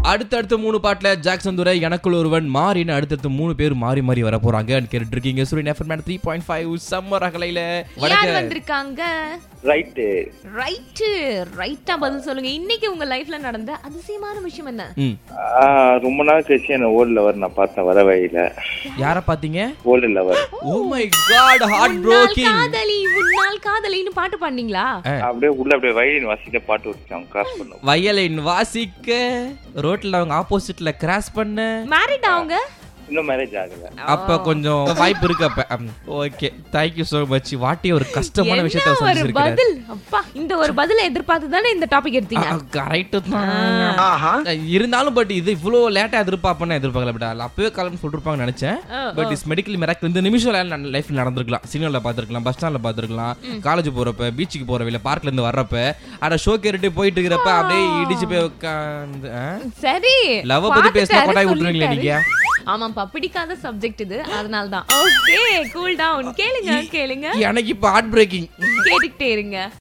அடுத்தடுத்த மூணு பாட்டுல ஜாக்சன் துரை எனக்குள் ஒருவன் மாறின்னு அடுத்தடுத்து மூணு பேர் மாறி மாறி வர போறாங்க கேட்டுட்டு இருக்கீங்க Suryan FM three point five summer அகலையில யார் வடக்க வந்திருக்காங்க ரைட்டு ரைட்டு ரைட்டா பதில் சொல்லுங்க இன்னைக்கு உங்க லைஃப்ல நடந்த அதிசயமான விஷயம் என்ன ம் ரொம்ப நாள் கழிச்சு என்ன ஓல்டு லவர் நான் பார்த்தேன் வர வழியில யார பாத்தீங்க old lover oh my god heart உன்னால் ப்ரோக்கிங் காதலி உன்னால் காதலின்னு பாட்டு பாடினீங்களா அப்படியே உள்ள அப்படியே வயலின் வாசிக்க பாட்டு வச்சுட்டாங்க கிராஸ் பண்ண வயலின் வாசிக்க ரோட்ல அவங்க ஆப்போசிட்ல கிராஸ் பண்ண மேரிட் அவங்க இன்னும் மேரேஜ் ஆகல அப்ப கொஞ்சம் வாய்ப்பு இருக்கு அப்ப ஓகே தேங்க்யூ சோ மச் வாட்டி ஒரு கஷ்டமான விஷயத்த என்ன ஒரு சந்திச்சிருக்காரு பதில் அப்பா இந்த ஒரு பதில எதிர்பார்த்து தானே இந்த டாபிக் எடுத்தீங்க கரெக்ட் தான் இருந்தாலும் பட் இது இவ்வளோ லேட்டா எதிர்பார்ப்பேன்னு எதிர்பார்க்கல பட் அப்பவே காலம் சொல்லிருப்பாங்கன்னு நினைச்சேன் ஆ, பட் இஸ் மெடிக்கல் மிராக் இந்த நிமிஷம் லைஃப் நடந்திருக்கலாம் சினிமாவில் பார்த்துருக்கலாம் பஸ் ஸ்டாண்ட்ல பார்த்துருக்கலாம் காலேஜ் போறப்ப பீச்சுக்கு போற வேலை பார்க்ல இருந்து வர்றப்ப அட ஷோ கேட்டுட்டு போயிட்டு இருக்கிறப்ப அப்படியே இடிச்சு போய் உட்காந்து சரி லவ் பத்தி பேசினா பார்த்துட்டாரு, கொட்டாய் விட்டுருவீங்களே நீங்க சொல்லிட்டாரு. ஆமாப்பா பிடிக்காத சப்ஜெக்ட் இது அதனால தான் ஓகே கூல் டவுன் கேளுங்க கேளுங்க எனக்கு இப்போ ஹார்ட் பிரேக்கிங் கேட்டுக்கிட்டே இருங்க